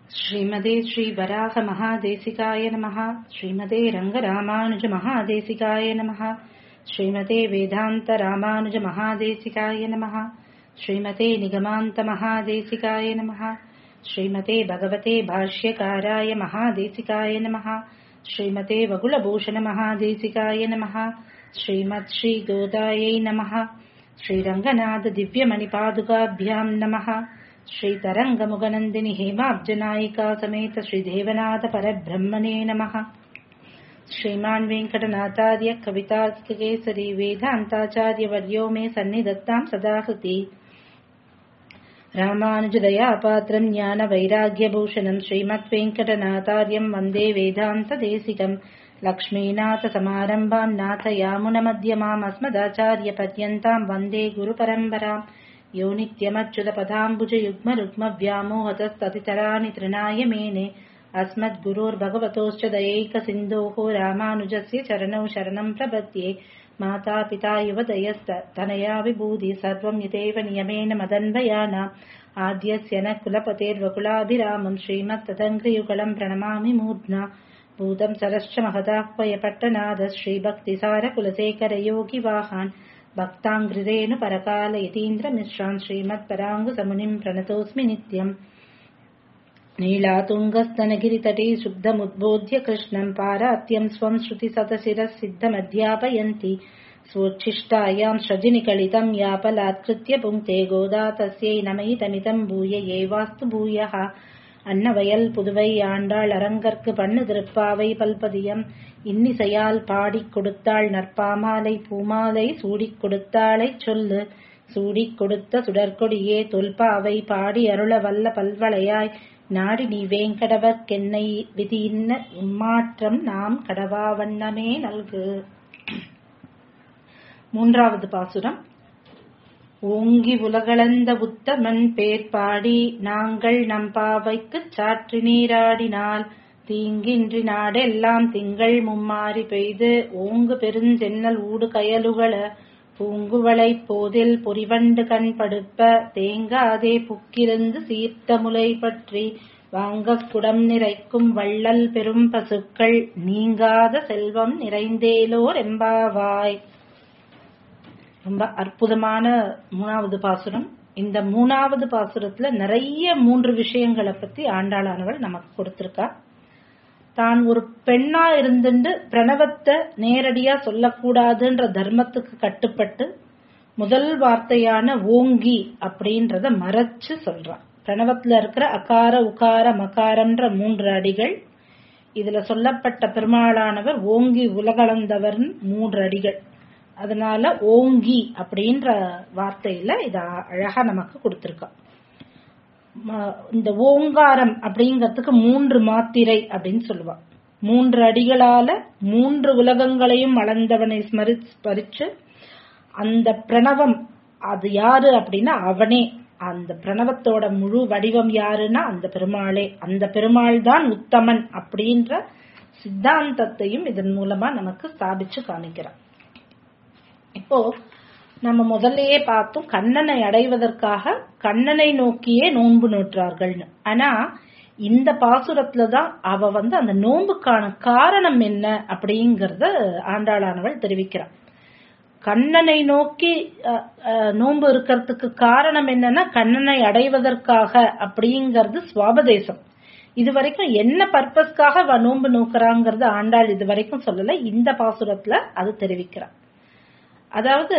श्रीमते श्रीवराहमहादेशिकाय नमः श्रीमते रङ्गरामानुजमहादेशिकाय नमः श्रीमते वेदान्तरामानुजमहादेशिकाय नमः श्रीमते निगमान्तमहादेशिकाय नमः श्रीमते भगवते भाष्यकाराय महादेशिकाय नमः श्रीमते वकुलभूषणमहादेशिकाय नमः श्रीमत् श्रीगोदायै नमः श्रीरङ्गनाथदिव्यमणिपादुकाभ्याम् नमः श्रीतरङ्गमुगनन्दिनि हेमाब्जनायिका समेत श्रीदेवनाथ परब्रह्मणे नमः श्रीमान् वेङ्कटनाथार्य कवितास्केसरी वेदान्ताचार्यवर्यो मे सन्निधत्ताम् सदा हृति रामानुजदयापात्रम् ज्ञानवैराग्यभूषणम् श्रीमद्वेङ्कटनाथार्यम् वन्दे वेदान्तदेशिकम् लक्ष्मीनाथसमारम्भाम् नाथयामुनमध्यमाम् अस्मदाचार्यपर्यन्ताम् वन्दे गुरुपरम्पराम् यो नित्यमच्युतपदाम्बुजयुग्मरुग्मव्यामोहतस्ततितराणि तृणाय मेने अस्मद्गुरोर्भगवतोश्च दयैकसिन्धोः रामानुजस्य चरणौ शरणम् प्रपद्ये मातापिता युवदयस्तनया विभूति सर्वम् यथैव नियमेन मदन्वयानाम् आद्यस्य न कुलपतेर्वकुलाभिरामम् श्रीमत्तदङ्घ्रियुगलम् प्रणमामि मूर्ध्ना भूतम् सरश्च महदाह्वयपट्टनाद श्रीभक्तिसारकुलशेखरयोगिवाहान् भक्ताङ्घ्रिरेणु परकाल यतीन्द्रमिश्रान् श्रीमत्पराङ्गुसमुनिम् प्रणतोऽस्मि नित्यम् नीलातुङ्गस्तनगिरितटे शुद्धमुद्बोध्य कृष्णम् पारात्यम् स्वम् श्रुतिसतशिरः सिद्धमध्यापयन्ति स्वोच्छिष्टायाम् श्रजिनिकलितम् यापलात्कृत्य पुङ्क्ते गोदा तस्यै नमयितमितम् भूय एवास्तु भूयः அன்னவயல் புதுவை ஆண்டாள் அரங்கற்கு பண்ணு திருப்பாவை பல்பதியம் இன்னிசையால் பாடிக் கொடுத்தாள் நற்பாமாலை பூமாலை சூடிக் கொடுத்தாளைச் சொல்லு சூடிக் கொடுத்த சுடற்கொடியே தொல்பாவை பாடி அருள வல்ல பல்வளையாய் நாடி நீ வேங்கடவர்க்கென்னை விதியின்ன இம்மாற்றம் நாம் கடவா வண்ணமே நல்கு மூன்றாவது பாசுரம் ஓங்கி உலகளந்த உத்தமன் பேர் பாடி நாங்கள் நம் பாவைக்குச் சாற்றி நீராடினால் தீங்கின்றி நாடெல்லாம் திங்கள் மும்மாறி பெய்து ஓங்கு பெருஞ்சென்னல் ஊடு கயலுகள பூங்குவளை போதில் பொறிவண்டு கண் படுப்ப தேங்காதே புக்கிருந்து சீர்த்த முலை பற்றி வாங்கக் குடம் நிறைக்கும் வள்ளல் பெரும் பசுக்கள் நீங்காத செல்வம் நிறைந்தேலோர் எம்பாவாய் ரொம்ப அற்புதமான மூணாவது பாசுரம் இந்த மூணாவது பாசுரத்துல நிறைய மூன்று விஷயங்களை பத்தி ஆண்டாளானவள் நமக்கு கொடுத்திருக்கா தான் ஒரு பெண்ணா இருந்துட்டு பிரணவத்தை நேரடியா சொல்லக்கூடாதுன்ற தர்மத்துக்கு கட்டுப்பட்டு முதல் வார்த்தையான ஓங்கி அப்படின்றத மறைச்சு சொல்றான் பிரணவத்துல இருக்கிற அகார உகார மகாரம்ன்ற மூன்று அடிகள் இதுல சொல்லப்பட்ட பெருமாளானவர் ஓங்கி உலகளந்தவர் மூன்று அடிகள் அதனால ஓங்கி அப்படின்ற வார்த்தையில இத அழகா நமக்கு கொடுத்திருக்கா இந்த ஓங்காரம் அப்படிங்கறதுக்கு மூன்று மாத்திரை அப்படின்னு சொல்லுவா மூன்று அடிகளால மூன்று உலகங்களையும் அளந்தவனை ஸ்மரிச்சு அந்த பிரணவம் அது யாரு அப்படின்னா அவனே அந்த பிரணவத்தோட முழு வடிவம் யாருன்னா அந்த பெருமாளே அந்த பெருமாள் தான் உத்தமன் அப்படின்ற சித்தாந்தத்தையும் இதன் மூலமா நமக்கு ஸ்தாபிச்சு காமிக்கிறான் இப்போ நம்ம முதல்லயே பார்த்தோம் கண்ணனை அடைவதற்காக கண்ணனை நோக்கியே நோன்பு நோற்றார்கள்னு ஆனா இந்த பாசுரத்துலதான் அவ வந்து அந்த நோன்புக்கான காரணம் என்ன அப்படிங்கறத ஆண்டாளானவள் தெரிவிக்கிறான் கண்ணனை நோக்கி நோன்பு இருக்கிறதுக்கு காரணம் என்னன்னா கண்ணனை அடைவதற்காக அப்படிங்கறது சுவாபதேசம் இது வரைக்கும் என்ன பர்பஸ்க்காக நோன்பு நோக்குறாங்கிறது ஆண்டாள் இது வரைக்கும் சொல்லல இந்த பாசுரத்துல அது தெரிவிக்கிறான் அதாவது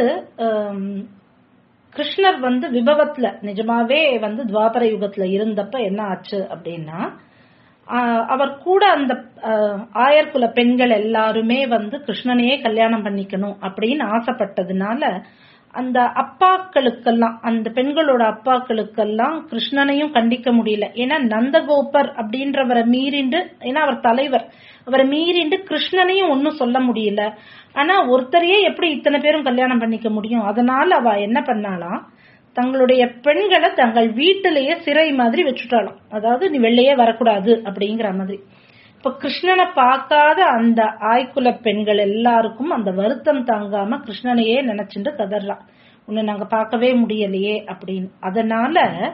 கிருஷ்ணர் வந்து விபவத்துல நிஜமாவே வந்து துவாபர யுகத்துல இருந்தப்ப என்ன ஆச்சு அப்படின்னா அவர் கூட அந்த ஆயர்குல பெண்கள் எல்லாருமே வந்து கிருஷ்ணனையே கல்யாணம் பண்ணிக்கணும் அப்படின்னு ஆசைப்பட்டதுனால அந்த அப்பாக்களுக்கெல்லாம் அந்த பெண்களோட அப்பாக்களுக்கெல்லாம் கிருஷ்ணனையும் கண்டிக்க முடியல ஏன்னா நந்தகோபர் அப்படின்றவரை மீறிண்டு ஏன்னா அவர் தலைவர் அவரை மீறிண்டு கிருஷ்ணனையும் ஒன்னும் சொல்ல முடியல ஆனா ஒருத்தரையே எப்படி இத்தனை பேரும் கல்யாணம் பண்ணிக்க முடியும் அதனால அவ என்ன பண்ணாலாம் தங்களுடைய பெண்களை தங்கள் வீட்டிலேயே சிறை மாதிரி வச்சுட்டாலாம் அதாவது நீ வெளியே வரக்கூடாது அப்படிங்கிற மாதிரி இப்ப கிருஷ்ணனை பார்க்காத அந்த ஆய்குல பெண்கள் எல்லாருக்கும் அந்த வருத்தம் தாங்காம கிருஷ்ணனையே நினைச்சுட்டு கதறான் உன்னை நாங்க பார்க்கவே முடியலையே அப்படின்னு அதனால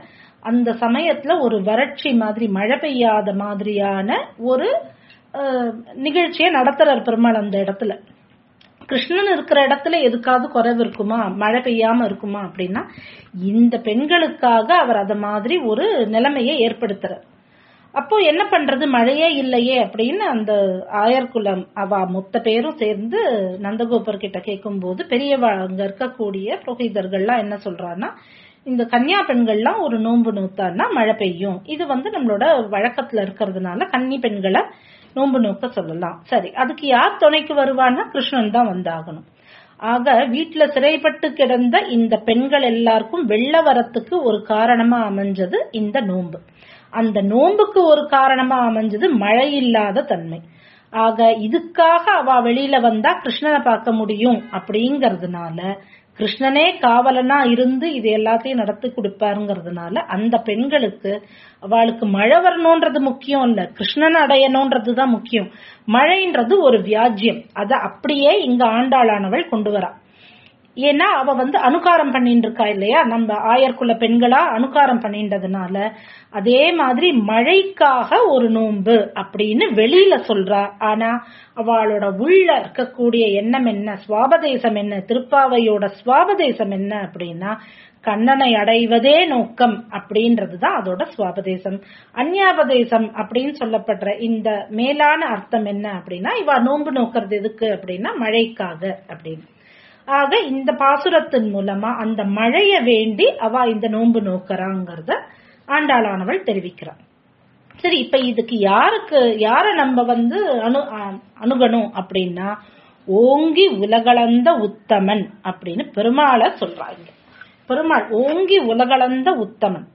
அந்த சமயத்துல ஒரு வறட்சி மாதிரி மழை பெய்யாத மாதிரியான ஒரு அஹ், நிகழ்ச்சியை நடத்துறார் பெருமாள் அந்த இடத்துல கிருஷ்ணன் இருக்கிற இடத்துல எதுக்காவது குறைவு இருக்குமா மழை பெய்யாம இருக்குமா அப்படின்னா இந்த பெண்களுக்காக அவர் அத மாதிரி ஒரு நிலைமையை ஏற்படுத்துறார் அப்போ என்ன பண்றது மழையே இல்லையே அப்படின்னு அந்த ஆயர்குலம் அவ மொத்த பேரும் சேர்ந்து நந்தகோபர் கிட்ட கேட்கும்போது பெரியவா அங்க இருக்கக்கூடிய புரோகிதர்கள்லாம் என்ன சொல்றான்னா இந்த கன்னியா பெண்கள்லாம் ஒரு நோன்பு நோத்தான்னா மழை பெய்யும் இது வந்து நம்மளோட வழக்கத்துல இருக்கிறதுனால கன்னி பெண்களை நோன்பு நோக்க சொல்லலாம் சரி அதுக்கு யார் துணைக்கு வருவான்னா கிருஷ்ணன் தான் வந்தாகணும் ஆக வீட்டுல சிறைப்பட்டு கிடந்த இந்த பெண்கள் எல்லாருக்கும் வெள்ள வரத்துக்கு ஒரு காரணமா அமைஞ்சது இந்த நோன்பு அந்த நோன்புக்கு ஒரு காரணமா அமைஞ்சது மழை இல்லாத தன்மை ஆக இதுக்காக அவ வெளியில வந்தா கிருஷ்ணனை பார்க்க முடியும் அப்படிங்கறதுனால கிருஷ்ணனே காவலனா இருந்து இது எல்லாத்தையும் நடத்தி கொடுப்பாருங்கிறதுனால அந்த பெண்களுக்கு அவளுக்கு மழை வரணும்ன்றது முக்கியம் இல்ல கிருஷ்ணன் அடையணும்ன்றது தான் முக்கியம் மழைன்றது ஒரு வியாஜ்யம் அத அப்படியே இங்க ஆண்டாளானவள் கொண்டு வரா ஏன்னா அவ வந்து அனுகாரம் பண்ணிட்டு இருக்கா இல்லையா நம்ம ஆயர்குல பெண்களா அனுகாரம் பண்ணின்றதுனால அதே மாதிரி மழைக்காக ஒரு நோன்பு அப்படின்னு வெளியில சொல்றா ஆனா அவளோட உள்ள இருக்கக்கூடிய எண்ணம் என்ன சுவாபதேசம் என்ன திருப்பாவையோட சுவாபதேசம் என்ன அப்படின்னா கண்ணனை அடைவதே நோக்கம் அப்படின்றதுதான் அதோட சுவாபதேசம் அந்யாபதேசம் அப்படின்னு சொல்லப்படுற இந்த மேலான அர்த்தம் என்ன அப்படின்னா இவ நோன்பு நோக்கிறது எதுக்கு அப்படின்னா மழைக்காக அப்படின்னு ஆக இந்த பாசுரத்தின் மூலமா அந்த மழைய வேண்டி அவ இந்த நோன்பு நோக்கறாங்கிறத ஆண்டாளானவள் தெரிவிக்கிறார் சரி இப்ப இதுக்கு யாருக்கு யார நம்ம வந்து அணு அ- அணுகணும் அப்படின்னா ஓங்கி உலகளந்த உத்தமன் அப்படின்னு பெருமாளை சொல்றாங்க பெருமாள் ஓங்கி உலகளந்த உத்தமன்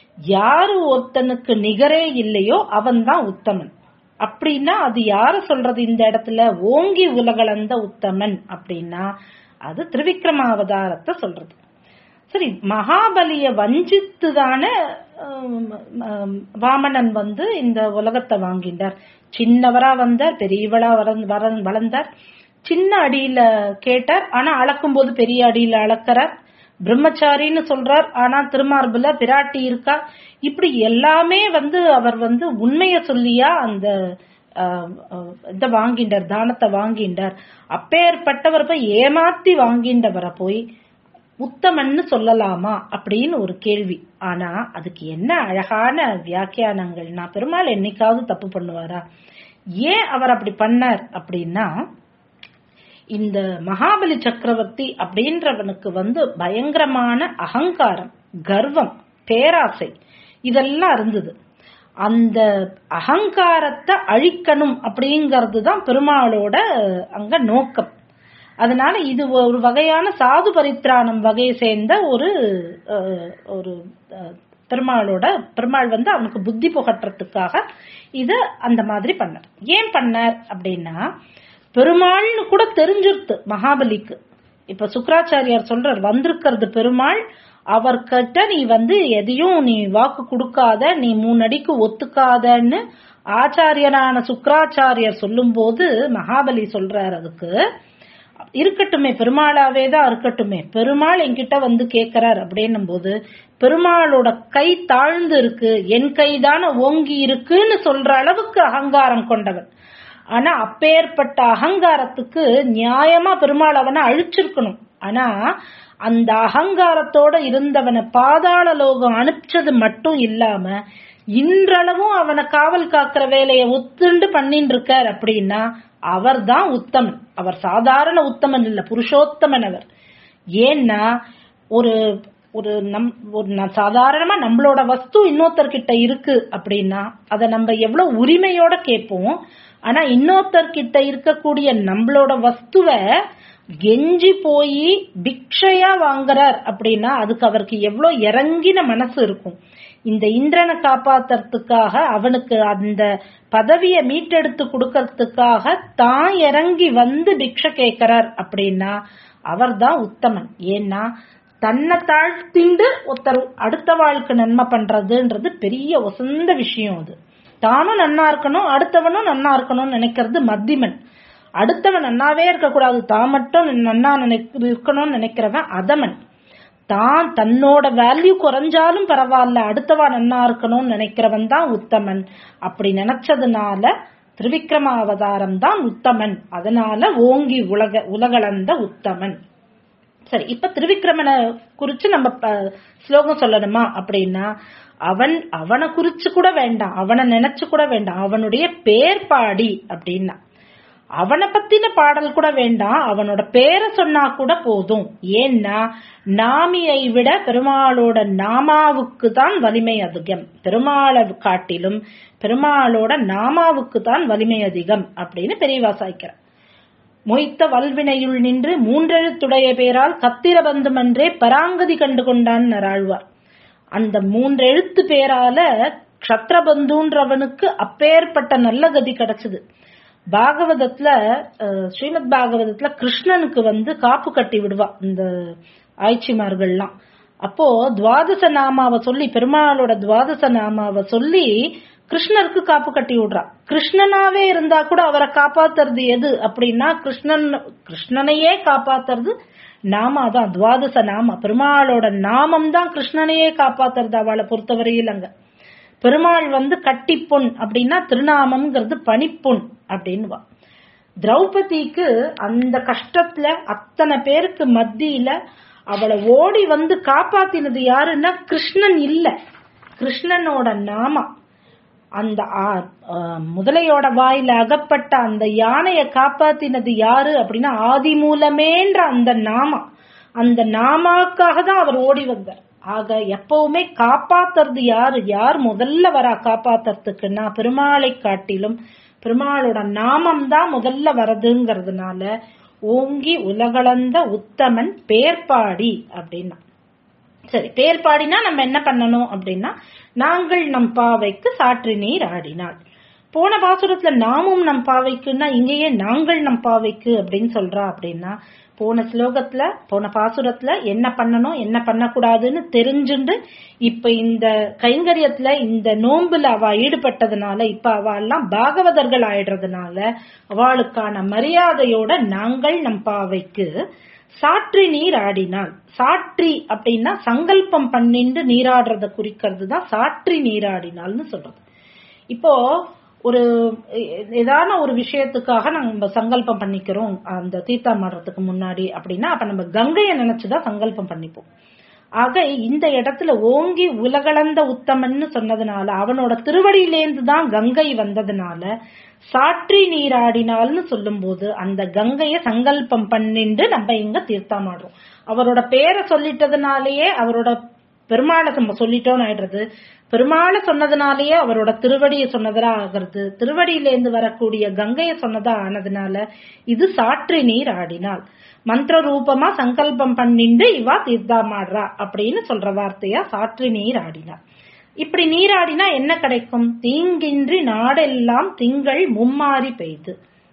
யாரு ஒருத்தனுக்கு நிகரே இல்லையோ அவன்தான் உத்தமன் அப்படின்னா அது யார சொல்றது இந்த இடத்துல ஓங்கி உலகளந்த உத்தமன் அப்படின்னா அது திருவிக்ரமாவதாரத்தை சொல்றது சரி மகாபலிய வஞ்சித்து தானே வாமனன் வந்து இந்த உலகத்தை வாங்கின்றார் சின்னவரா வந்தார் பெரியவளா வளர்ந்து- வளர்ந்து- வளர்ந்தார் சின்ன அடியில கேட்டார் ஆனா அளக்கும் போது பெரிய அடியில அளக்கிறார் பிரம்மச்சாரின்னு சொல்றார் ஆனா திருமார்புல பிராட்டி இருக்கா இப்படி எல்லாமே வந்து அவர் வந்து உண்மைய சொல்லியா அந்த ஆஹ், ஆஹ், இத வாங்கிண்டார் தானத்தை வாங்கிண்டார் அப்பேற்பட்டவர் போய் ஏமாத்தி வாங்கிண்டவரை போய் உத்தமன்னு சொல்லலாமா அப்படின்னு ஒரு கேள்வி ஆனா அதுக்கு என்ன அழகான வியாக்கியானங்கள் நான் பெருமாள் என்னைக்காவது தப்பு பண்ணுவாரா ஏன் அவர் அப்படி பண்ணார் அப்படின்னா இந்த மகாபலி சக்கரவர்த்தி அப்படின்றவனுக்கு வந்து பயங்கரமான அகங்காரம் கர்வம் பேராசை இதெல்லாம் இருந்தது அந்த அகங்காரத்தை அழிக்கணும் அப்படிங்கிறது தான் பெருமாளோட அங்க நோக்கம் அதனால இது ஒரு வகையான சாது பரித்ராணம் வகையை சேர்ந்த ஒரு அஹ், ஒரு அஹ், பெருமாளோட பெருமாள் வந்து அவனுக்கு புத்தி புகட்டுறதுக்காக இத அந்த மாதிரி பண்ணார் ஏன் பண்ணார் அப்படின்னா பெருமாள்னு கூட தெரிஞ்சிருத்து மகாபலிக்கு இப்ப சுக்கராச்சாரியார் சொல்றார் வந்திருக்கிறது பெருமாள் அவர்கிட்ட நீ வந்து எதையும் நீ வாக்கு கொடுக்காத நீ மூணு அடிக்கு ஒத்துக்காதன்னு ஆச்சாரியனான சுக்கராச்சாரியார் சொல்லும்போது மகாபலி சொல்றார் அதுக்கு இருக்கட்டுமே பெருமாளாவே தான் இருக்கட்டுமே பெருமாள் என்கிட்ட வந்து கேட்கிறார் அப்படின்னும் போது பெருமாளோட கை தாழ்ந்து இருக்கு என் கைதான ஓங்கி இருக்குன்னு சொல்ற அளவுக்கு அகங்காரம் கொண்டவன் ஆனா அப்பேற்பட்ட அகங்காரத்துக்கு நியாயமா பெருமாள் அவனை அழிச்சிருக்கணும் ஆனா அந்த அகங்காரத்தோட இருந்தவனை பாதாள லோகம் அனுப்பிச்சது மட்டும் இல்லாம இன்றளவும் அவனை காவல் காக்கிற வேலையை ஒத்துண்டு பண்ணிட்டு இருக்கார் அப்படின்னா அவர்தான் உத்தமன் அவர் சாதாரண உத்தமன் இல்ல புருஷோத்தமன் அவர் ஏன்னா ஒரு ஒரு நம் ஒரு ந- சாதாரணமா நம்மளோட வஸ்து இன்னொருத்தர்கிட்ட இருக்கு அப்படின்னா அதை நம்ம எவ்வளவு உரிமையோட கேட்போம் ஆனா இன்னொருத்தர்கிட்ட இருக்கக்கூடிய நம்மளோட வஸ்துவை கெஞ்சி போய் பிக்ஷையா வாங்குறார் அப்படின்னா அதுக்கு அவருக்கு எவ்வளவு இறங்கின மனசு இருக்கும் இந்த இந்திரனை காப்பாத்துறதுக்காக அவனுக்கு அந்த பதவியை மீட்டெடுத்து கொடுக்கறதுக்காக தான் இறங்கி வந்து பிக்ஷை கேட்கிறார் அப்படின்னா அவர்தான் உத்தமன் ஏன்னா தன்னை தாழ்த்திண்டு ஒருத்தர் அடுத்த வாழ்க்கை நன்மை பண்றதுன்றது பெரிய உசந்த விஷயம் அது தானும் நன்னா இருக்கணும் அடுத்தவனும் நன்னா இருக்கணும்னு நினைக்கிறது மத்திமன் அடுத்தவன் நன்னாவே இருக்கக்கூடாது தான் மட்டும் நன்னா நினை இருக்கணும்னு நினைக்கிறவன் அதமன் தான் தன்னோட வேல்யூ குறைஞ்சாலும் பரவாயில்ல அடுத்தவா நன்னா இருக்கணும்னு நினைக்கிறவன் தான் உத்தமன் அப்படி நினைச்சதுனால திருவிக்ரம அவதாரம் தான் உத்தமன் அதனால ஓங்கி உலக உலகளந்த உத்தமன் சரி இப்ப திருவிக்ரமனை குறிச்சு நம்ம ப- ஸ்லோகம் சொல்லணுமா அப்படின்னா அவன் அவனை குறிச்சு கூட வேண்டாம் அவனை நினைச்சு கூட வேண்டாம் அவனுடைய பேர் பாடி அப்படின்னா அவனை பத்தின பாடல் கூட வேண்டாம் அவனோட பேரை சொன்னா கூட போதும் ஏன்னா நாமியை விட பெருமாளோட நாமாவுக்கு தான் வலிமை அதிகம் பெருமாளை காட்டிலும் பெருமாளோட நாமாவுக்கு தான் வலிமை அதிகம் அப்படின்னு பெரியவா சாய்க்கிறார் மொய்த்த வல்வினையுள் நின்று மூன்றெழுத்துடைய பேரால் கத்திர பந்துமன்றே பராங்கதி கண்டு கொண்டான் நராழ்வார் அந்த மூன்றெழுத்து பேரால க்ஷத்ரபந்துன்றவனுக்கு அப்பேற்பட்ட நல்ல கதி கிடைச்சது பாகவதத்துல அஹ், ஸ்ரீமத் பாகவதத்துல கிருஷ்ணனுக்கு வந்து காப்பு கட்டி விடுவா இந்த ஆய்ச்சிமார்கள்லாம் அப்போ துவாதச நாமாவை சொல்லி பெருமாளோட துவாதச நாமாவை சொல்லி கிருஷ்ணருக்கு காப்பு கட்டி விடுறா கிருஷ்ணனாவே இருந்தா கூட அவரை காப்பாத்துறது எது அப்படின்னா கிருஷ்ணன் கிருஷ்ணனையே காப்பாத்துறது நாமா தான் துவாதச நாமா பெருமாளோட நாமம் தான் கிருஷ்ணனையே காப்பாத்துறது அவளை பொறுத்தவரையில் அங்க பெருமாள் வந்து கட்டிப்பொன் அப்படின்னா திருநாமம்ங்கிறது பனிப்பொன் அப்படின்னுவா திரௌபதிக்கு அந்த கஷ்டத்துல அத்தனை பேருக்கு மத்தியில அவளை ஓடி வந்து காப்பாத்தினது யாருன்னா கிருஷ்ணன் இல்ல கிருஷ்ணனோட நாமா அந்த ஆ- ஆ, முதலையோட வாயில அகப்பட்ட அந்த யானைய காப்பாத்தினது யாரு அப்படின்னா ஆதி மூலமேன்ற அந்த நாமா அந்த நாமாக்காக தான் அவர் ஓடி வந்தார் ஆக எப்பவுமே காப்பாத்துறது யாரு யார் முதல்ல வரா காப்பாத்துறதுக்குன்னா பெருமாளை காட்டிலும் பெருமாளோட நாமம் தான் முதல்ல வரதுங்கிறதுனால ஓங்கி உலகளந்த உத்தமன் பேர்பாடி அப்படின்னா சரி பேர் பாடினா நம்ம என்ன பண்ணணும் அப்படின்னா நாங்கள் நம் பாவைக்கு சாற்று நீர் ஆடினாள் போன பாசுரத்துல நாமும் நம் பாவைக்குன்னா இங்கேயே நாங்கள் நம் பாவைக்கு அப்படின்னு சொல்றா அப்படின்னா போன ஸ்லோகத்துல போன பாசுரத்துல என்ன பண்ணணும் என்ன பண்ணக்கூடாதுன்னு தெரிஞ்சுண்டு இப்ப இந்த கைங்கரியத்துல இந்த நோன்புல அவ ஈடுபட்டதுனால இப்ப அவ எல்லாம் பாகவதர்கள் ஆயிடுறதுனால அவளுக்கான மரியாதையோட நாங்கள் நம் பாவைக்கு சாற்றி நீர் ஆடினாள் சாற்றி அப்படின்னா சங்கல்பம் பண்ணிண்டு நீராடுறத குறிக்கிறது தான் சாற்றி நீராடினாள்னு சொல்றது இப்போ ஒரு எ- ஏதான ஒரு விஷயத்துக்காக நம்ம சங்கல்பம் பண்ணிக்கிறோம் அந்த தீர்த்தம் ஆடுறதுக்கு முன்னாடி அப்படின்னா அப்ப நம்ம கங்கையை நினைச்சுதான் சங்கல்பம் பண்ணிப்போம் ஆக இந்த இடத்துல ஓங்கி உலகளந்த உத்தமன்னு சொன்னதுனால அவனோட திருவடியிலேந்து தான் கங்கை வந்ததுனால சாற்றி நீராடினால்னு சொல்லும்போது அந்த கங்கைய சங்கல்பம் பண்ணிண்டு நம்ம இங்க தீர்த்தமாடுறோம் அவரோட பேரை சொல்லிட்டதுனாலயே அவரோட பெருமாளை நம்ம சொல்லிட்டோம்னு ஆயிடுறது பெருமாளை சொன்னதுனாலயே அவரோட திருவடியை சொன்னதா ஆகிறது திருவடியிலேந்து வரக்கூடிய கங்கையை சொன்னதா ஆனதுனால இது சாற்றி நீர் ஆடினாள் மந்திர ரூபமா சங்கல்பம் பண்ணிண்டு இவா தீர்த்தாமாடுறா அப்படின்னு சொல்ற வார்த்தையா சாற்றி நீர் ஆடினாள் இப்படி நீராடினா என்ன கிடைக்கும் தீங்கின்றி நாடெல்லாம் திங்கள் மும்மாறி பெய்து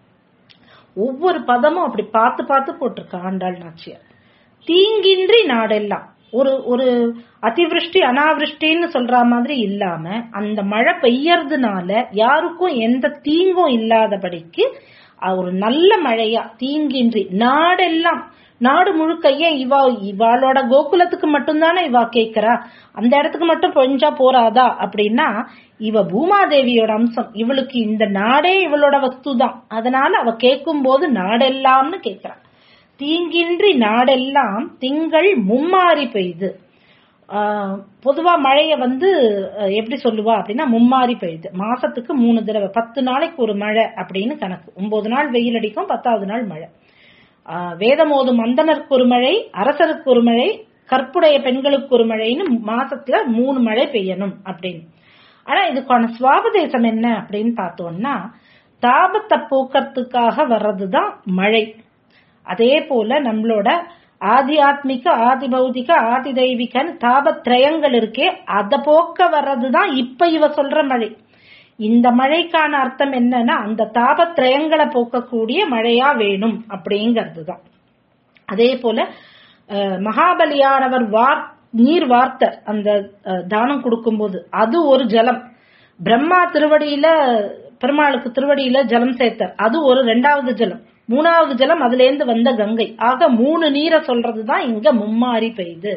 ஒவ்வொரு பதமும் அப்படி பார்த்து பார்த்து போட்டிருக்க ஆண்டாள் நாச்சியார் தீங்கின்றி நாடெல்லாம் ஒரு ஒரு அதிவிருஷ்டி அனாவிருஷ்டின்னு சொல்ற மாதிரி இல்லாம அந்த மழை பெய்யறதுனால யாருக்கும் எந்த தீங்கும் இல்லாதபடிக்கு அஹ், ஒரு நல்ல மழையா தீங்கின்றி நாடெல்லாம் நாடு முழுக்க ஏன் இவா இவாளோட கோகுலத்துக்கு மட்டும்தானே இவா கேக்குறா அந்த இடத்துக்கு மட்டும் பொஞ்சா போறாதா அப்படின்னா இவ பூமாதேவியோட அம்சம் இவளுக்கு இந்த நாடே இவளோட வஸ்து தான் அதனால அவ கேட்கும் போது நாடெல்லாம்னு கேக்குறா தீங்கின்றி நாடெல்லாம் திங்கள் மும்மாறி பெய்து ஆஹ் பொதுவா மழைய வந்து அஹ், எப்படி சொல்லுவா அப்படின்னா மும்மாரி பெய்யுது மாசத்துக்கு மூணு தடவை பத்து நாளைக்கு ஒரு மழை அப்படின்னு கணக்கு ஒன்பது நாள் வெயில் அடிக்கும் பத்தாவது நாள் மழை ஆஹ், வேதமோதும் மந்தனருக்கு ஒரு மழை அரசருக்கு ஒரு மழை கற்புடைய பெண்களுக்கு ஒரு மழைன்னு மாசத்துல மூணு மழை பெய்யணும் அப்படின்னு ஆனா இதுக்கான சுவாபதேசம் என்ன அப்படின்னு பார்த்தோம்னா தாபத்தை போக்கறதுக்காக வர்றதுதான் மழை அதே போல நம்மளோட ஆதி ஆத்மிக ஆதி பௌதிக ஆதி தெய்வீகன்னு தாபத்ரயங்கள் இருக்கே அத போக்க வர்றதுதான் இப்ப இவ சொல்ற மழை இந்த மழைக்கான அர்த்தம் என்னன்னா அந்த தாபத்ரயங்களை போக்கக்கூடிய மழையா வேணும் அப்படிங்கிறது தான் அதே போல அஹ், மகாபலியானவர் வார் நீர் வார்த்த அந்த அஹ், தானம் கொடுக்கும்போது அது ஒரு ஜலம் பிரம்மா திருவடியில பெருமாளுக்கு திருவடியில ஜலம் சேர்த்தார் அது ஒரு ரெண்டாவது ஜலம் மூணாவது ஜலம் அதுல இருந்து வந்த கங்கை ஆக மூணு நீரை சொல்றதுதான் இங்க மும்மாரி பெய்யுது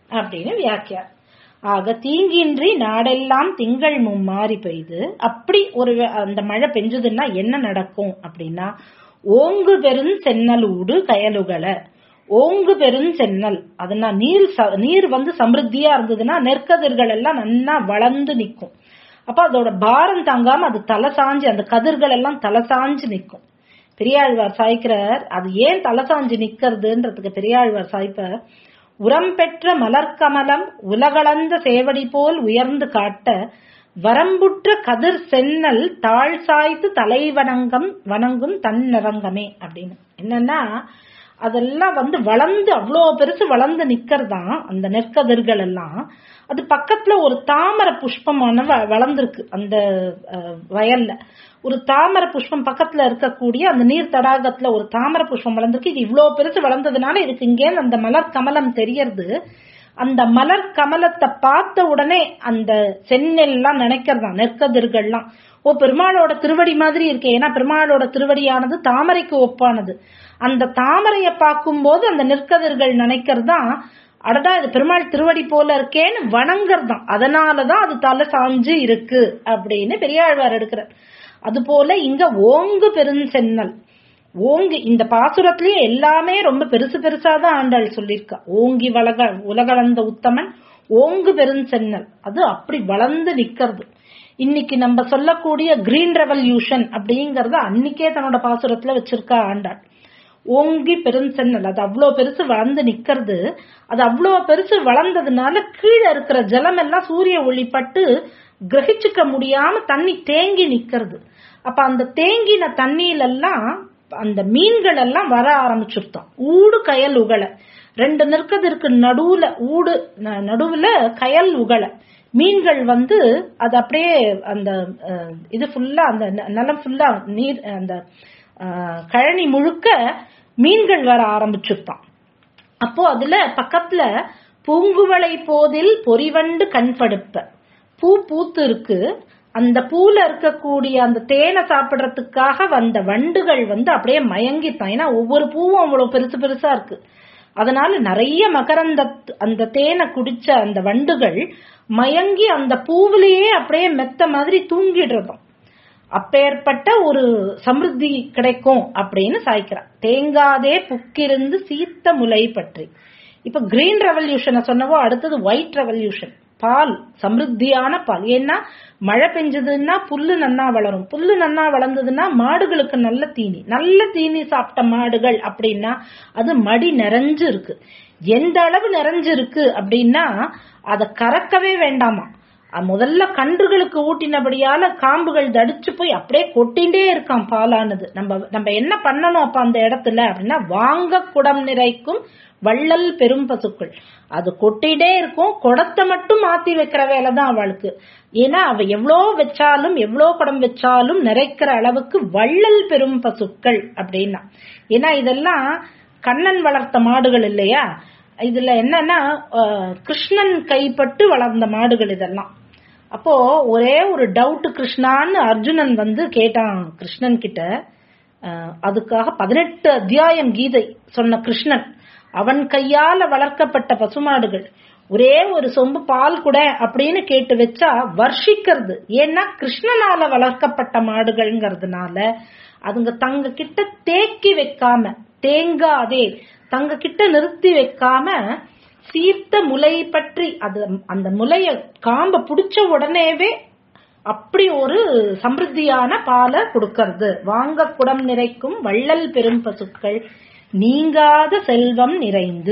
அப்படின்னு வியாக்கியா ஆக தீங்கின்றி நாடெல்லாம் திங்கள் மும்மாறி பெய்து அப்படி ஒரு வே- அந்த மழை பெஞ்சதுன்னா என்ன நடக்கும் அப்படின்னா ஓங்கு பெரும் சென்னலூடு கயலுகளை ஓங்கு பெரும் சென்னல் அதுனா நீர் ச- நீர் வந்து சமிருத்தியா இருந்ததுன்னா நெற்கதிர்கள் எல்லாம் நன்னா வளர்ந்து நிக்கும் அப்ப அதோட பாரம் தாங்காம அது தலை சாஞ்சு அந்த கதிர்கள் எல்லாம் தலை சாஞ்சு நிக்கும் பெரியாழ்வார் சாய்க்கிறார் அது ஏன் தலை சாஞ்சு நிக்கிறதுன்றதுக்கு பெரியாழ்வார் சாய்ப்பார் உரம் பெற்ற மலர்க்கமலம் உலகளந்த சேவடி போல் உயர்ந்து காட்ட வரம்புற்ற கதிர் சென்னல் தாழ் சாய்த்து தலை வணங்கம் வணங்கும் தன் நிறங்கமே அப்படின்னு என்னன்னா அதெல்லாம் வந்து வளர்ந்து அவ்வளோ பெருசு வளர்ந்து நிக்கிறதாம் அந்த நெற்கதிர்கள் எல்லாம் அது பக்கத்துல ஒரு தாமரை புஷ்பமான வ- வளர்ந்திருக்கு அந்த அஹ், வயல்ல ஒரு தாமரை புஷ்பம் பக்கத்துல இருக்கக்கூடிய அந்த நீர் தடாகத்துல ஒரு தாமரை புஷ்பம் வளர்ந்திருக்கு இது இவ்வளோ பெருசு வளர்ந்ததுனால இதுக்கு இங்கே அந்த மலர் கமலம் தெரியறது அந்த மலர் கமலத்தை பார்த்த உடனே அந்த செந்நெல்லாம் நினைக்கிறதா நெற்கதிர்கள்லாம் ஓ பெருமாளோட திருவடி மாதிரி இருக்கே ஏன்னா பெருமாளோட திருவடியானது தாமரைக்கு ஒப்பானது அந்த தாமரையை பார்க்கும்போது அந்த நெற்கதிர்கள் நினைக்கிறதா அடடா இது பெருமாள் திருவடி போல இருக்கேன்னு வணங்குறதாம் அதனாலதான் அது தலை சாஞ்சு இருக்கு அப்படின்னு பெரியாழ்வார் எடுக்கிறார் அது போல இங்க ஓங்கு பெருஞ்சென்னல் ஓங்கி இந்த பாசுரத்திலேயே எல்லாமே ரொம்ப பெருசு பெருசா தான் ஆண்டாள் சொல்லியிருக்கா ஓங்கி வளக உலகளந்த உத்தமன் ஓங்கு பெருஞ்சென்னல் அது அப்படி வளர்ந்து நிக்கிறது இன்னைக்கு நம்ம சொல்லக்கூடிய கிரீன் ரெவல்யூஷன் அப்படிங்கறத அன்னைக்கே தன்னோட பாசுரத்துல வச்சிருக்கா ஆண்டாள் ஓங்கி பெருஞ்சென்னல் அது அவ்வளோ பெருசு வளர்ந்து நிக்கிறது அது அவ்வளோ பெருசு வளர்ந்ததுனால கீழே இருக்கிற ஜலம் எல்லாம் சூரிய ஒளிப்பட்டு கிரகிச்சுக்க முடியாம தண்ணி தேங்கி நிக்கிறது அப்ப அந்த தேங்கின தண்ணியில எல்லாம் அந்த மீன்கள் எல்லாம் வர ஆரம்பிச்சுட்டான் ஊடு கயல் உகல ரெண்டு நிற்கதற்கு நடுவுல ஊடு ந- நடுவுல கயல் உகல மீன்கள் வந்து அது அப்படியே அந்த அஹ், இது ஃபுல்லா அந்த ந- நிலம் ஃபுல்லா நீர் அந்த அஹ், கழனி முழுக்க மீன்கள் வர ஆரம்பிச்சுட்டான் அப்போ அதுல பக்கத்துல பூங்குவளை போதில் பொறிவண்டு கண்படுப்ப பூ பூத்து இருக்கு அந்த பூல இருக்கக்கூடிய அந்த தேனை சாப்பிடுறதுக்காக வந்த வண்டுகள் வந்து அப்படியே மயங்கித்தான் ஏன்னா ஒவ்வொரு பூவும் அவ்வளவு பெருசு பெருசா இருக்கு அதனால நிறைய மகரந்த அந்த தேனை குடிச்ச அந்த வண்டுகள் மயங்கி அந்த பூவிலேயே அப்படியே மெத்த மாதிரி தூங்கிடுறதாம் அப்பேற்பட்ட ஒரு சமிருத்தி கிடைக்கும் அப்படின்னு சாய்க்கிறான் தேங்காதே புக்கிருந்து சீத்த முலை பற்றி இப்ப கிரீன் ரெவல்யூஷனை சொன்னவோ அடுத்தது ஒயிட் ரெவல்யூஷன் பால் சமிருத்தியான பால் ஏன்னா மழை பெஞ்சதுன்னா புல்லு நன்னா வளரும் புல்லு நன்னா வளர்ந்ததுன்னா மாடுகளுக்கு நல்ல தீனி நல்ல தீனி சாப்பிட்ட மாடுகள் அப்படின்னா அது மடி நிறைஞ்சு இருக்கு எந்த அளவு நிறைஞ்சு இருக்கு அப்படின்னா அதை கறக்கவே வேண்டாமா அஹ் முதல்ல கன்றுகளுக்கு ஊட்டினபடியால காம்புகள் தடிச்சு போய் அப்படியே கொட்டிண்டே இருக்கான் பாலானது நம்ம நம்ம என்ன பண்ணணும் அப்ப அந்த இடத்துல அப்படின்னா வாங்க குடம் நிறைக்கும் வள்ளல் பெரும் பசுக்கள் அது கொட்டிட்டே இருக்கும் குடத்தை மட்டும் மாத்தி வைக்கிற வேலை தான் அவளுக்கு ஏன்னா அவ எவ்வளோ வச்சாலும் எவ்வளோ குடம் வச்சாலும் நிறைக்கிற அளவுக்கு வள்ளல் பெரும் பசுக்கள் அப்படின்னா ஏன்னா இதெல்லாம் கண்ணன் வளர்த்த மாடுகள் இல்லையா இதுல என்னன்னா அஹ், கிருஷ்ணன் கைப்பட்டு வளர்ந்த மாடுகள் இதெல்லாம் அப்போ ஒரே ஒரு டவுட் கிருஷ்ணான்னு அர்ஜுனன் வந்து கேட்டான் கிருஷ்ணன் கிட்ட அஹ், அதுக்காக பதினெட்டு அத்தியாயம் கீதை சொன்ன கிருஷ்ணன் அவன் கையால வளர்க்கப்பட்ட பசுமாடுகள் ஒரே ஒரு சொம்பு பால் கூட அப்படின்னு கேட்டு வச்சா வர்ஷிக்கிறது ஏன்னா கிருஷ்ணனால வளர்க்கப்பட்ட மாடுகள்ங்கிறதுனால அதுங்க தங்க கிட்ட தேக்கி வைக்காம தேங்காதே தங்க கிட்ட நிறுத்தி வைக்காம சீர்த்த முலை பற்றி அது அந்த முலைய காம்ப புடிச்ச உடனேவே அப்படி ஒரு சமிருத்தியான பாலை கொடுக்கறது வாங்க குடம் நிறைக்கும் வள்ளல் பெரும் பசுக்கள் நீங்காத செல்வம் நிறைந்து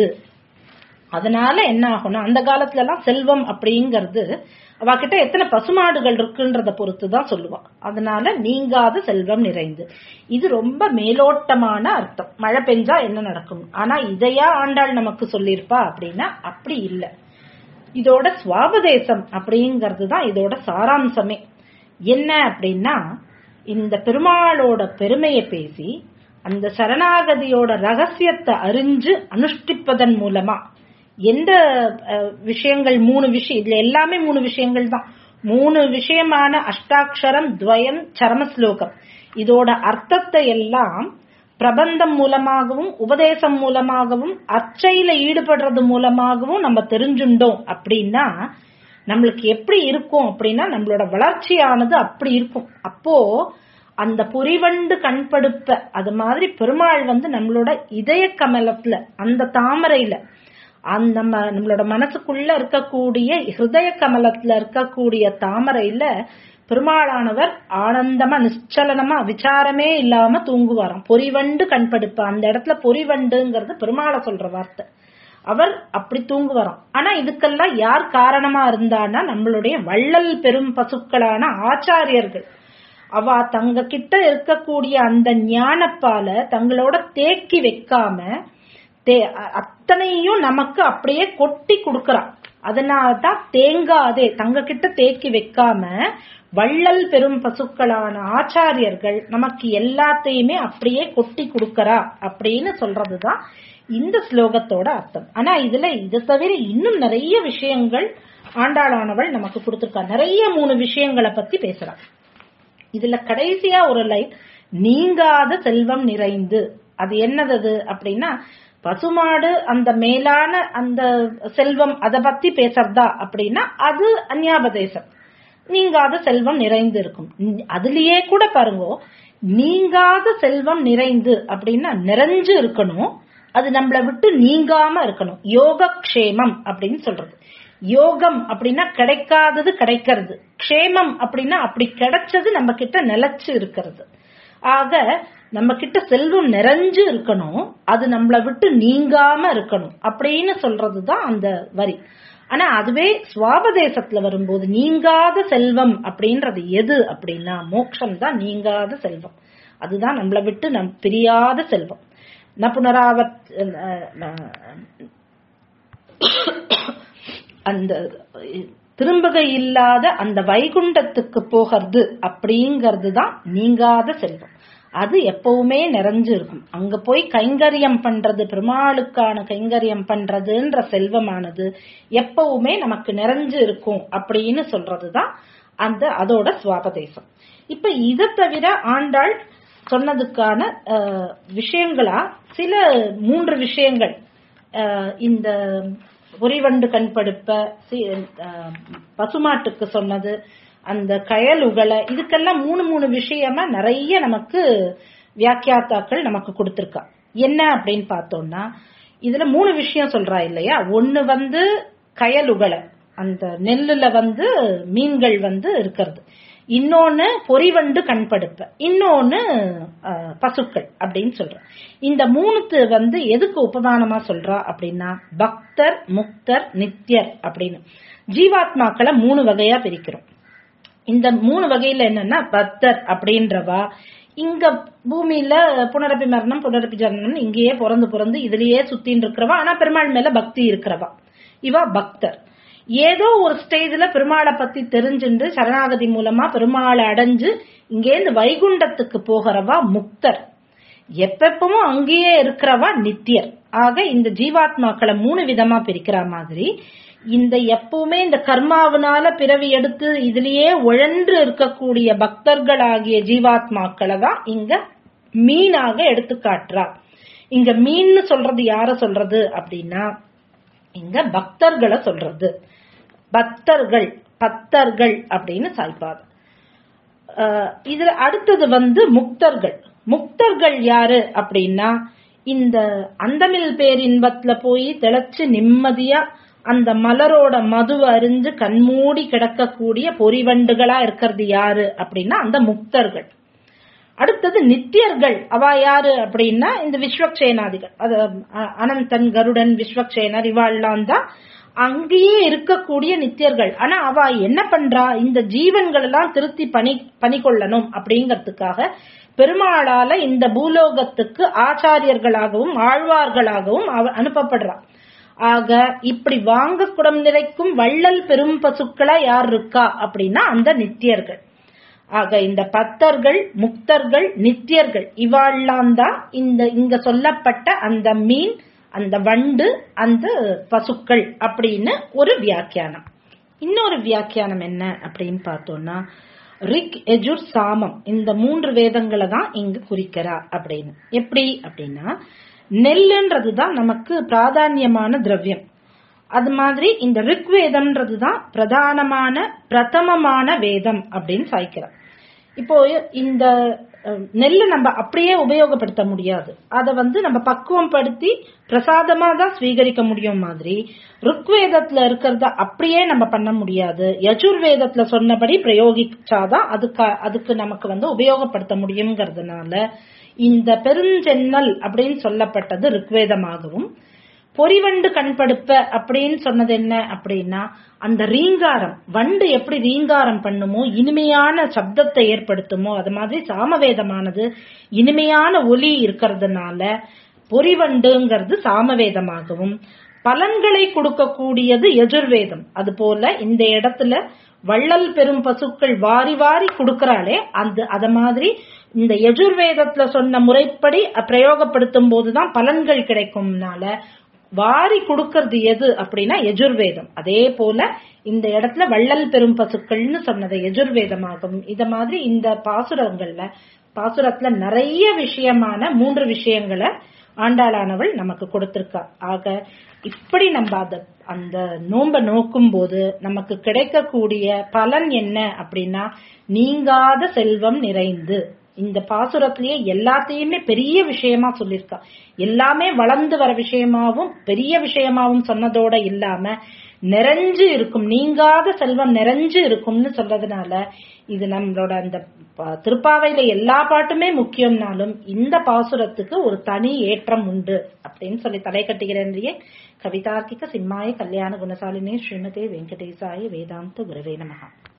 அதனால என்ன ஆகும்னா அந்த காலத்துல எல்லாம் செல்வம் அப்படிங்கிறது அவகிட்ட எத்தனை பசுமாடுகள் இருக்குன்றத பொறுத்து தான் சொல்லுவா அதனால நீங்காத செல்வம் நிறைந்து இது ரொம்ப மேலோட்டமான அர்த்தம் மழை பெஞ்சா என்ன நடக்கும் ஆனா இதையா ஆண்டாள் நமக்கு சொல்லியிருப்பா அப்படின்னா அப்படி இல்லை இதோட சுவாபதேசம் அப்படிங்கிறது தான் இதோட சாராம்சமே என்ன அப்படின்னா இந்த பெருமாளோட பெருமையை பேசி அந்த சரணாகதியோட ரகசியத்தை அறிஞ்சு அனுஷ்டிப்பதன் மூலமா எந்த அஹ், விஷயங்கள் மூணு விஷயம் இதுல எல்லாமே மூணு விஷயங்கள் தான் மூணு விஷயமான அஷ்டாட்சரம் துவயம் சரமஸ்லோகம் இதோட அர்த்தத்தை எல்லாம் பிரபந்தம் மூலமாகவும் உபதேசம் மூலமாகவும் அர்ச்சையில ஈடுபடுறது மூலமாகவும் நம்ம தெரிஞ்சுட்டோம் அப்படின்னா நம்மளுக்கு எப்படி இருக்கும் அப்படின்னா நம்மளோட வளர்ச்சியானது அப்படி இருக்கும் அப்போ அந்த புரிவண்டு கண்படுப்ப அது மாதிரி பெருமாள் வந்து நம்மளோட இதய கமலத்துல அந்த தாமரையில அந்த நம்ம நம்மளோட மனசுக்குள்ள இருக்கக்கூடிய ஹிருதய கமலத்துல இருக்கக்கூடிய தாமரையில பெருமாளானவர் ஆனந்தமா நிச்சலனமா விசாரமே இல்லாம தூங்குவாராம் பொறிவண்டு கண்படுப்ப அந்த இடத்துல பொறிவண்டுங்கிறது பெருமாளை சொல்ற வார்த்தை அவர் அப்படி தூங்குவாராம் ஆனா இதுக்கெல்லாம் யார் காரணமா இருந்தான்னா நம்மளுடைய வள்ளல் பெரும் பசுக்களான ஆச்சாரியர்கள் அவ தங்க கிட்ட இருக்கக்கூடிய அந்த ஞானப்பால தங்களோட தேக்கி வைக்காம தே- அ- அத்தனையும் நமக்கு அப்படியே கொட்டி கொடுக்கறான் அதனாலதான் தேங்காதே தங்க கிட்ட தேக்கி வைக்காம வள்ளல் பெரும் பசுக்களான ஆச்சாரியர்கள் நமக்கு எல்லாத்தையுமே அப்படியே கொட்டி கொடுக்கறா அப்படின்னு சொல்றதுதான் இந்த ஸ்லோகத்தோட அர்த்தம் ஆனா இதுல இது தவிர இன்னும் நிறைய விஷயங்கள் ஆண்டாளானவள் நமக்கு கொடுத்திருக்கா நிறைய மூணு விஷயங்களை பத்தி பேசுறான் இதுல கடைசியா ஒரு லைன் நீங்காத செல்வம் நிறைந்து அது என்னது அது அப்படின்னா பசுமாடு அந்த மேலான அந்த செல்வம் அத பத்தி பேசுறதா அப்படின்னா அது அந்யாபதேசம் நீங்காத செல்வம் நிறைந்து இருக்கும் ந- அதுலயே கூட பாருங்க நீங்காத செல்வம் நிறைந்து அப்படின்னா நிறைஞ்சு இருக்கணும் அது நம்மளை விட்டு நீங்காம இருக்கணும் யோகக்ஷேமம் அப்படின்னு சொல்றது யோகம் அப்படின்னா கிடைக்காதது கிடைக்கிறது க்ஷேமம் அப்படின்னா அப்படி கிடைச்சது நம்ம கிட்ட நிலைச்சு இருக்கிறது ஆக நம்ம கிட்ட செல்வம் நிறைஞ்சு இருக்கணும் அது நம்மளை விட்டு நீங்காம இருக்கணும் அப்படின்னு சொல்றதுதான் அந்த வரி ஆனா அதுவே சுவாபதேசத்துல வரும்போது நீங்காத செல்வம் அப்படின்றது எது அப்படின்னா மோட்சம் தான் நீங்காத செல்வம் அதுதான் நம்மளை விட்டு நம் பிரியாத செல்வம் ந புனராவத் அந்த திரும்புகை இல்லாத அந்த வைகுண்டத்துக்கு போகிறது அப்படிங்கிறது தான் நீங்காத செல்வம் அது எப்பவுமே நிறைஞ்சு இருக்கும் அங்க போய் கைங்கரியம் பண்றது பெருமாளுக்கான கைங்கரியம் பண்றதுன்ற செல்வமானது எப்பவுமே நமக்கு நிறைஞ்சு இருக்கும் அப்படின்னு சொல்றதுதான் அந்த அதோட சுவாபதேசம் இப்ப இதை தவிர ஆண்டாள் சொன்னதுக்கான அஹ், விஷயங்களா சில மூன்று விஷயங்கள் அஹ், இந்த பொறிவண்டு கண்படுப்ப சி- அஹ், பசுமாட்டுக்கு சொன்னது அந்த கயலுகளை இதுக்கெல்லாம் மூணு மூணு விஷயமா நிறைய நமக்கு வியாக்கியாத்தாக்கள் நமக்கு கொடுத்திருக்கா என்ன அப்படின்னு பார்த்தோம்னா இதுல மூணு விஷயம் சொல்றா இல்லையா ஒண்ணு வந்து கயலுகளை அந்த நெல்லுல வந்து மீன்கள் வந்து இருக்கிறது இன்னொன்னு பொறிவண்டு கண்படுப்ப இன்னொன்னு அஹ், பசுக்கள் அப்படின்னு சொல்ற இந்த மூணுத்து வந்து எதுக்கு உபமானமா சொல்றா அப்படின்னா பக்தர் முக்தர் நித்யர் அப்படின்னு ஜீவாத்மாக்களை மூணு வகையா பிரிக்கிறோம் இந்த மூணு வகையில என்னன்னா பக்தர் அப்படின்றவா இங்க பூமியில புனரப்பி மரணம் புனரப்பி ஜனனம் இங்கேயே பிறந்து பிறந்து இதுலயே சுத்தின்னு இருக்கிறவா ஆனா பெருமாள் மேல பக்தி இருக்கிறவா இவா பக்தர் ஏதோ ஒரு ஸ்டேஜ்ல பெருமாளை பத்தி தெரிஞ்சுண்டு சரணாகதி மூலமா பெருமாளை அடைஞ்சு இங்கேருந்து வைகுண்டத்துக்கு போகிறவா முக்தர் எப்பப்பவும் அங்கேயே இருக்கிறவா நித்தியர் ஆக இந்த ஜீவாத்மாக்களை மூணு விதமா பிரிக்கிற மாதிரி இந்த எப்பவுமே இந்த கர்மாவனால பிறவி எடுத்து இதுலயே உழன்று இருக்கக்கூடிய பக்தர்களாகிய ஜீவாத்மாக்களை தான் இங்க மீனாக எடுத்து காட்டுறா இங்க மீன்னு சொல்றது யார சொல்றது அப்படின்னா இங்க பக்தர்களை சொல்றது பக்தர்கள் பக்தர்கள் அப்படின்னு சாய்ப்பாங்க அஹ் இதுல அடுத்தது வந்து முக்தர்கள் முக்தர்கள் யாரு அப்படின்னா இந்த அந்தமில் பேரின்பத்துல போய் திளைச்சு நிம்மதியா அந்த மலரோட மதுவை அறிஞ்சு கண்மூடி கிடக்கக்கூடிய பொறிவண்டுகளா இருக்கிறது யாரு அப்படின்னா அந்த முக்தர்கள் அடுத்தது நித்தியர்கள் அவ யாரு அப்படின்னா இந்த விஸ்வக்சேனாதிகள் அது அ- அனந்தன் கருடன் விஸ்வக்சேனர் இவாள்லாம் தான் அங்கேயே இருக்கக்கூடிய நித்தியர்கள் ஆனா அவ என்ன பண்றா இந்த ஜீவன்கள் எல்லாம் திருத்தி பணி பணி கொள்ளணும் அப்படிங்கறதுக்காக பெருமாளால இந்த பூலோகத்துக்கு ஆச்சாரியர்களாகவும் ஆழ்வார்களாகவும் அவ அனுப்பப்படுறா ஆக இப்படி வாங்க குடம் நிறைக்கும் வள்ளல் பெரும் பசுக்களா யார் இருக்கா அப்படின்னா அந்த நித்தியர்கள் ஆக இந்த பத்தர்கள் முக்தர்கள் நித்தியர்கள் இவாள்லாம் தான் இந்த இங்க சொல்லப்பட்ட அந்த மீன் அந்த வண்டு அந்த பசுக்கள் அப்படின்னு ஒரு வியாக்கியானம் இன்னொரு வியாக்கியானம் என்ன அப்படின்னு பார்த்தோம்னா ரிக் எஜுர் சாமம் இந்த மூன்று வேதங்களை தான் இங்கு குறிக்கிறா அப்படின்னு எப்படி அப்படின்னா நெல்லுன்றது தான் நமக்கு பிராதானியமான திரவியம் அது மாதிரி இந்த ரிக் வேதம்ன்றது தான் பிரதானமான பிரதமமான வேதம் அப்படின்னு சாய்க்கிறோம் இப்போ இந்த அஹ், நெல்லை நம்ம அப்படியே உபயோகப்படுத்த முடியாது அதை வந்து நம்ம பக்குவம் படுத்தி பிரசாதமா தான் ஸ்வீகரிக்க முடியும் மாதிரி ருக்வேதத்துல இருக்கிறத அப்படியே நம்ம பண்ண முடியாது யஜுர்வேதத்துல சொன்னபடி பிரயோகிச்சாதான் அதுக்கு அதுக்கு நமக்கு வந்து உபயோகப்படுத்த முடியுங்கிறதுனால இந்த பெருஞ்சென்னல் அப்படின்னு சொல்லப்பட்டது ருக்வேதமாகவும் பொறிவண்டு கண்படுப்ப அப்படின்னு சொன்னது என்ன அப்படின்னா அந்த ரீங்காரம் வண்டு எப்படி ரீங்காரம் பண்ணுமோ இனிமையான சப்தத்தை ஏற்படுத்துமோ அது மாதிரி சாமவேதமானது இனிமையான ஒலி இருக்கிறதுனால பொறிவண்டுங்கிறது சாமவேதமாகவும் பலன்களை கொடுக்கக்கூடியது எஜுர்வேதம் அது போல இந்த இடத்துல வள்ளல் பெரும் பசுக்கள் வாரி வாரி கொடுக்கறாளே அந்த அத மாதிரி இந்த எஜுர்வேதத்துல சொன்ன முறைப்படி பிரயோகப்படுத்தும் போதுதான் பலன்கள் கிடைக்கும்னால வாரி கொடுக்கறது எது அப்படின்னா எஜுர்வேதம் அதே போல இந்த இடத்துல வள்ளல் பெரும் பசுக்கள்னு சொன்னது எஜுர்வேதமாகும் இத மாதிரி இந்த பாசுரங்கள்ல பாசுரத்துல நிறைய விஷயமான மூன்று விஷயங்களை ஆண்டாளானவள் நமக்கு கொடுத்திருக்கா ஆக இப்படி நம்ம அத அந்த நோம்ப நோக்கும் போது நமக்கு கிடைக்கக்கூடிய பலன் என்ன அப்படின்னா நீங்காத செல்வம் நிறைந்து இந்த பாசுரத்திலேயே எல்லாத்தையுமே பெரிய விஷயமா சொல்லியிருக்கா எல்லாமே வளர்ந்து வர விஷயமாவும் பெரிய விஷயமாவும் சொன்னதோட இல்லாம நிறைஞ்சு இருக்கும் நீங்காத செல்வம் நிறைஞ்சு இருக்கும்னு சொல்றதுனால இது நம்மளோட அந்த ப- திருப்பாவையில எல்லா பாட்டுமே முக்கியம்னாலும் இந்த பாசுரத்துக்கு ஒரு தனி ஏற்றம் உண்டு அப்படின்னு சொல்லி தலை கட்டுகிறேன்றியே கவிதார்க்கிக சிம்மாய கல்யாண குணசாலினே ஸ்ரீமதே வெங்கடேசாய வேதாந்த குரவே நமகா